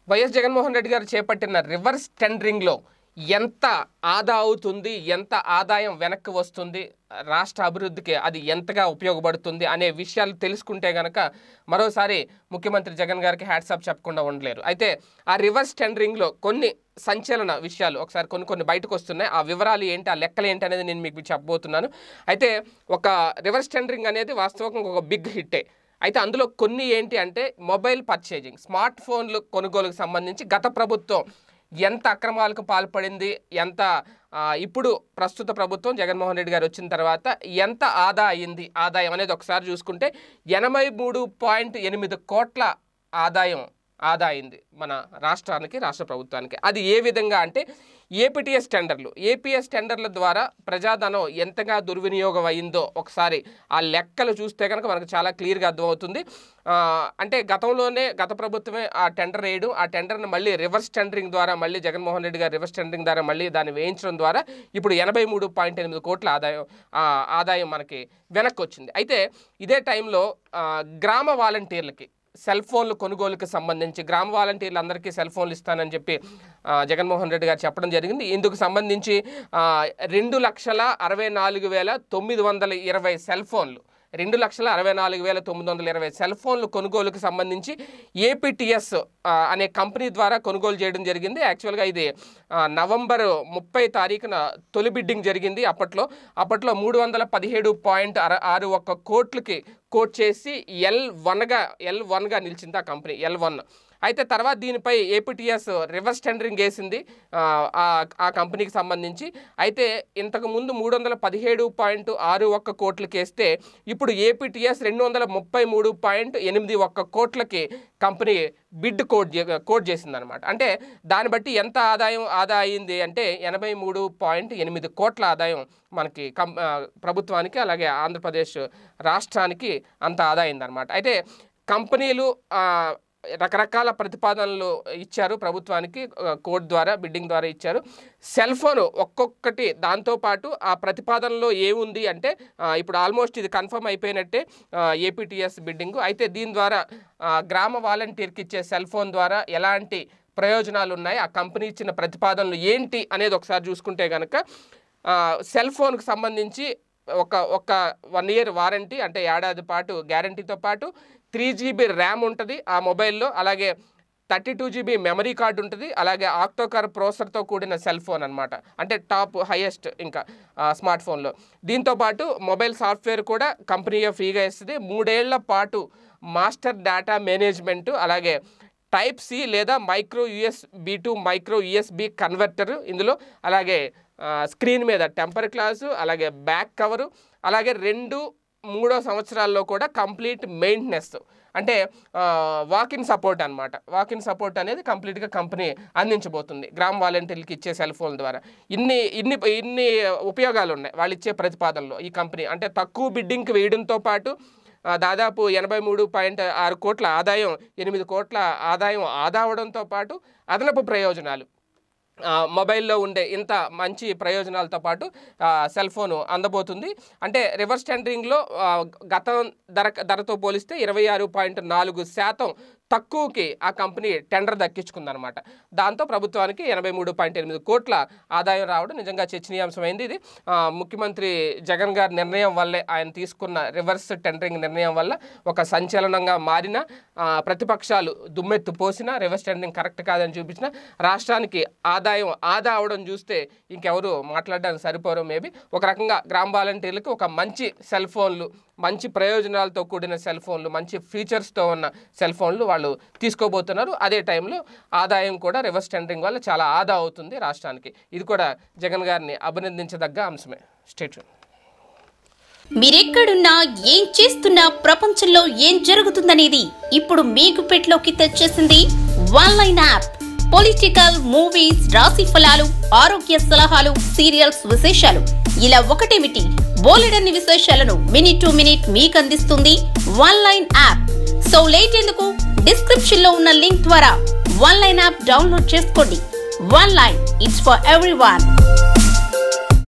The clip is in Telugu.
వైఎస్ జగన్మోహన్ రెడ్డి గారు చేపట్టిన రివర్స్ టెండరింగ్లో ఎంత ఆదా అవుతుంది ఎంత ఆదాయం వెనక్కి వస్తుంది రాష్ట్ర అభివృద్ధికి అది ఎంతగా ఉపయోగపడుతుంది అనే విషయాలు తెలుసుకుంటే గనక మరోసారి ముఖ్యమంత్రి జగన్ గారికి హ్యాట్సాప్ చెప్పకుండా ఉండలేరు అయితే ఆ రివర్స్ టెండరింగ్లో కొన్ని సంచలన విషయాలు ఒకసారి కొన్ని కొన్ని బయటకు వస్తున్నాయి ఆ వివరాలు ఏంటి ఆ లెక్కలు ఏంటి అనేది నేను మీకు చెప్పబోతున్నాను అయితే ఒక రివర్స్ టెండరింగ్ అనేది వాస్తవంగా ఒక బిగ్ హిట్టే అయితే అందులో కొన్ని ఏంటి అంటే మొబైల్ పర్చేజింగ్ స్మార్ట్ ఫోన్లు కొనుగోలుకు సంబంధించి గత ప్రభుత్వం ఎంత అక్రమాలకు పాల్పడింది ఎంత ఆ, ఇప్పుడు ప్రస్తుత ప్రభుత్వం జగన్మోహన్ రెడ్డి గారు వచ్చిన తర్వాత ఎంత ఆదా అయింది ఆదాయం అనేది ఒకసారి చూసుకుంటే ఎనభై మూడు పాయింట్ ఎనిమిది కోట్ల ఆదాయం ఆదా అయింది మన రాష్ట్రానికి రాష్ట్ర ప్రభుత్వానికి అది ఏ విధంగా అంటే ఏపీటీఎస్ టెండర్లు ఏపీఎస్ టెండర్ల ద్వారా ప్రజాధనం ఎంతగా దుర్వినియోగం అయిందో ఒకసారి ఆ లెక్కలు చూస్తే కనుక మనకు చాలా క్లియర్గా అర్థమవుతుంది ఆ, అంటే గతంలోనే గత ప్రభుత్వమే ఆ టెండర్ వేయడం ఆ టెండర్ని మళ్ళీ రివర్స్ టెండరింగ్ ద్వారా మళ్ళీ జగన్మోహన్ రెడ్డి గారు రివర్స్ టెండరింగ్ ద్వారా మళ్ళీ దాన్ని వేయించడం ద్వారా ఇప్పుడు ఎనభై మూడు పాయింట్ ఎనిమిది కోట్ల ఆదాయం ఆ, ఆదాయం మనకి వెనక్కి వచ్చింది అయితే ఇదే టైంలో ఆ, గ్రామ వాలంటీర్లకి సెల్ ఫోన్లు కొనుగోలుకు సంబంధించి గ్రామ వాలంటీర్లు అందరికీ సెల్ ఫోన్లు ఇస్తానని చెప్పి ఆ, జగన్మోహన్ రెడ్డి గారు చెప్పడం జరిగింది ఇందుకు సంబంధించి ఆ, రెండు లక్షల అరవై నాలుగు వేల తొమ్మిది వందల ఇరవై సెల్ ఫోన్లు రెండు లక్షల అరవై నాలుగు వేల తొమ్మిది వందల ఇరవై సెల్ ఫోన్లు కొనుగోలుకు సంబంధించి ఏపీటీఎస్ అనే కంపెనీ ద్వారా కొనుగోలు చేయడం జరిగింది యాక్చువల్గా ఇది ఆ, నవంబర్ ముప్పై తారీఖున తొలి బిడ్డింగ్ జరిగింది అప్పట్లో అప్పట్లో మూడు వందల పదిహేడు పాయింట్ అర ఆరు ఒక్క కోట్లకి కోట్ చేసి ఎల్ వన్గా ఎల్ వన్గా నిలిచింది ఆ కంపెనీ ఎల్ వన్ అయితే తర్వాత దీనిపై ఏపీటీఎస్ రివర్స్ టెండరింగ్ వేసింది ఆ, ఆ- ఆ కంపెనీకి సంబంధించి అయితే ఇంతకు ముందు మూడు వందల పదిహేడు పాయింట్ ఆరు ఒక్క కోట్లకి వేస్తే ఇప్పుడు ఏపీటీఎస్ రెండు వందల ముప్పై మూడు పాయింట్ ఎనిమిది ఒక్క కోట్లకి కంపెనీ బిడ్ కోడ్ చే- కోడ్ చేసిందనమాట అంటే దాన్ని బట్టి ఎంత ఆదాయం ఆదా అయింది అంటే ఎనభై మూడు పాయింట్ ఎనిమిది కోట్ల ఆదాయం మనకి కం ఆ, ప్రభుత్వానికి అలాగే ఆంధ్రప్రదేశ్ రాష్ట్రానికి అంత ఆదా అయిందనమాట అయితే కంపెనీలు ఆ, రకరకాల ప్రతిపాదనలు ఇచ్చారు ప్రభుత్వానికి ఆ, కోడ్ ద్వారా బిడ్డింగ్ ద్వారా ఇచ్చారు సెల్ ఫోన్ ఒక్కొక్కటి దాంతోపాటు ఆ ప్రతిపాదనలో ఏముంది అంటే ఆ, ఇప్పుడు ఆల్మోస్ట్ ఇది కన్ఫర్మ్ అయిపోయినట్టే ఏపీటీఎస్ బిడ్డింగ్ అయితే దీని ద్వారా ఆ, గ్రామ వాలంటీర్కి ఇచ్చే సెల్ ఫోన్ ద్వారా ఎలాంటి ప్రయోజనాలు ఉన్నాయి ఆ కంపెనీ ఇచ్చిన ప్రతిపాదనలు ఏంటి అనేది ఒకసారి చూసుకుంటే కనుక ఆ, సెల్ ఫోన్కి సంబంధించి ఒక ఒక వన్ ఇయర్ వారంటీ అంటే ఏడాది పాటు గ్యారంటీతో పాటు త్రీ జీబీ ర్యామ్ ఉంటుంది ఆ మొబైల్లో అలాగే thirty two GB memory card ఉంటుంది అలాగే ఆక్టోకార్ ప్రోసెసర్తో కూడిన సెల్ ఫోన్ అనమాట అంటే టాప్ హైయెస్ట్ ఇంకా ఆ, స్మార్ట్ ఫోన్లో దీంతో పాటు మొబైల్ సాఫ్ట్వేర్ కూడా కంపెనీయే ఫ్రీగా ఇస్తుంది మూడేళ్ల పాటు మాస్టర్ డేటా మేనేజ్మెంట్ అలాగే టైప్ సి లేదా micro USB to micro USB converter ఇందులో అలాగే ఆ, స్క్రీన్ మీద టెంపర్ గ్లాసు అలాగే బ్యాక్ కవరు అలాగే రెండు మూడో సంవత్సరాల్లో కూడా కంప్లీట్ మెయింటెనెన్స్ అంటే వాక్ ఇన్ సపోర్ట్ అనమాట వాక్ ఇన్ సపోర్ట్ అనేది కంప్లీట్గా కంపెనీ అందించబోతుంది గ్రామ వాలంటీర్లకి ఇచ్చే సెల్ ఫోన్ ద్వారా ఇన్ని ఇన్ని ఇన్ని ఉపయోగాలు ఉన్నాయి వాళ్ళు ఇచ్చే ప్రతిపాదనలో ఈ కంపెనీ అంటే తక్కువ బిడ్డింగ్కి వేయడంతో పాటు ఆ, దాదాపు ఎనభై మూడు పాయింట్ ఆరు కోట్ల ఆదాయం ఎనిమిది కోట్ల ఆదాయం ఆదా అవడంతో పాటు అదనపు ప్రయోజనాలు ఆ, మొబైల్లో ఉండే ఇంత మంచి ప్రయోజనాలతో పాటు ఆ, సెల్ ఫోన్ అందబోతుంది అంటే రివర్స్ టెండరింగ్లో ఆ, గత ధర ధరతో పోలిస్తే ఇరవై ఆరు పాయింట్ నాలుగు శాతం తక్కువకి ఆ కంపెనీ టెండర్ దక్కించుకుందనమాట దాంతో ప్రభుత్వానికి ఎనభై మూడు పాయింట్ ఎనిమిది కోట్ల ఆదాయం రావడం నిజంగా చర్చనీయాంశమైంది ఇది ఆ, ముఖ్యమంత్రి జగన్ గారి నిర్ణయం వల్లే ఆయన తీసుకున్న రివర్స్ టెండరింగ్ నిర్ణయం వల్ల ఒక సంచలనంగా మారిన ఆ, ప్రతిపక్షాలు దుమ్మెత్తు పోసిన రివర్స్ టెండరింగ్ కరెక్ట్ కాదని చూపించిన రాష్ట్రానికి ఆదాయం ఆదా అవడం చూస్తే ఇంకెవరు మాట్లాడడానికి సరిపోరు మేబీ ఒక రకంగా గ్రామ వాలంటీర్లకి ఒక మంచి సెల్ ఫోన్లు మంచి ప్రయోజనాలతో కూడిన సెల్ ఫోన్లు మంచి ఫీచర్స్తో ఉన్న సెల్ ఫోన్లు వాళ్ళు తీసుకోబోతున్నారు అదే టైంలో ఆదాయం కూడా రివర్స్ టెండరింగ్ వల్ల చాలా ఆదా అవుతుంది రాష్ట్రానికి ఇది కూడా జగన్ గారిని అభినందించదగ్గ అంశమే స్టేట్ మీరెక్కడున్నా ఏం చేస్తున్నా ప్రపంచంలో ఏం జరుగుతుందనేది ఇప్పుడు మీకు పెట్లోకి తెచ్చేసింది one line app political movies రాశి ఫలాలు ఆరోగ్య సలహాలు సీరియల్స్ విశేషాలు ఇలా ఒకటేమిటి బోలెడన్ని విశేషాలను మినిట్ టు మినిట్ మీకు అందిస్తుంది one line app so late ఎందుకు డిస్క్రిప్షన్ లో ఉన్న లింక్ ద్వారా వన్ లైన్ యాప్ డౌన్లోడ్ చేసుకోండి one line it's for every